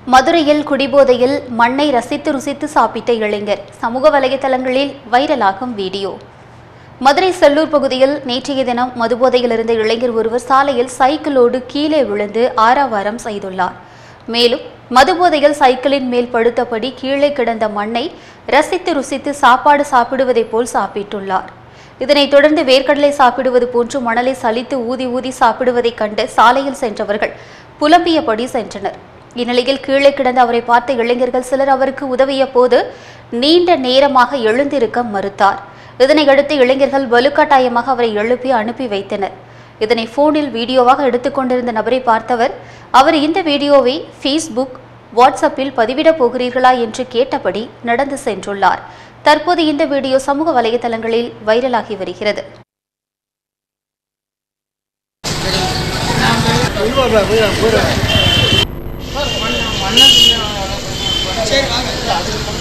மதுரையில் குடிபோதையில் மண்ணை ரசித்து ருசித்து சாப்பிட்ட இளைஞர் சமூக வலைதளங்களில் வைரலாகும் வீடியோ மதுரை செல்லூர் பகுதியில் நேற்றைய தினம் மதுபோதையில் இருந்த இளைஞர் ஒருவர் சாலையில் சைக்கிளோடு கீழே விழுந்து ஆரவாரம் செய்துள்ளார் மேலும் மதுபோதையில் சைக்கிளின் மேல் படுத்தபடி கீழே கிடந்த மண்ணை ரசித்து ருசித்து சாப்பாடு சாப்பிடுவதைப் போல் சாப்பிட்டுள்ளார் இதனைத் தொடர்ந்து வேர்க்கடலை சாப்பிடுவது போன்று மணலை சலித்து ஊதி ஊதி சாப்பிடுவதைக் கண்டு சாலையில் சென்றவர்கள் புலம்பியபடி சென்றனர் இந்நிலையில் கீழே கிடந்த அவரை பார்த்த இளைஞர்கள் சிலர் அவருக்கு உதவிய போது நீண்ட நேரமாக எழுந்திருக்க மறுத்தார் இதனையடுத்து இளைஞர்கள் வலுக்கட்டாயமாக அவரை எழுப்பி அனுப்பி வைத்தனர் இதனை போனில் வீடியோவாக எடுத்துக்கொண்டிருந்த நபரை பார்த்தவர் அவர் இந்த வீடியோவை ஃபேஸ்புக் வாட்ஸ்அப்பில் பதிவிடப் போகிறீர்களா என்று கேட்டபடி நடந்து சென்றுள்ளார் தற்போது இந்த வீடியோ சமூக வலைதளங்களில் வைரலாகி வருகிறது சரி வாங்க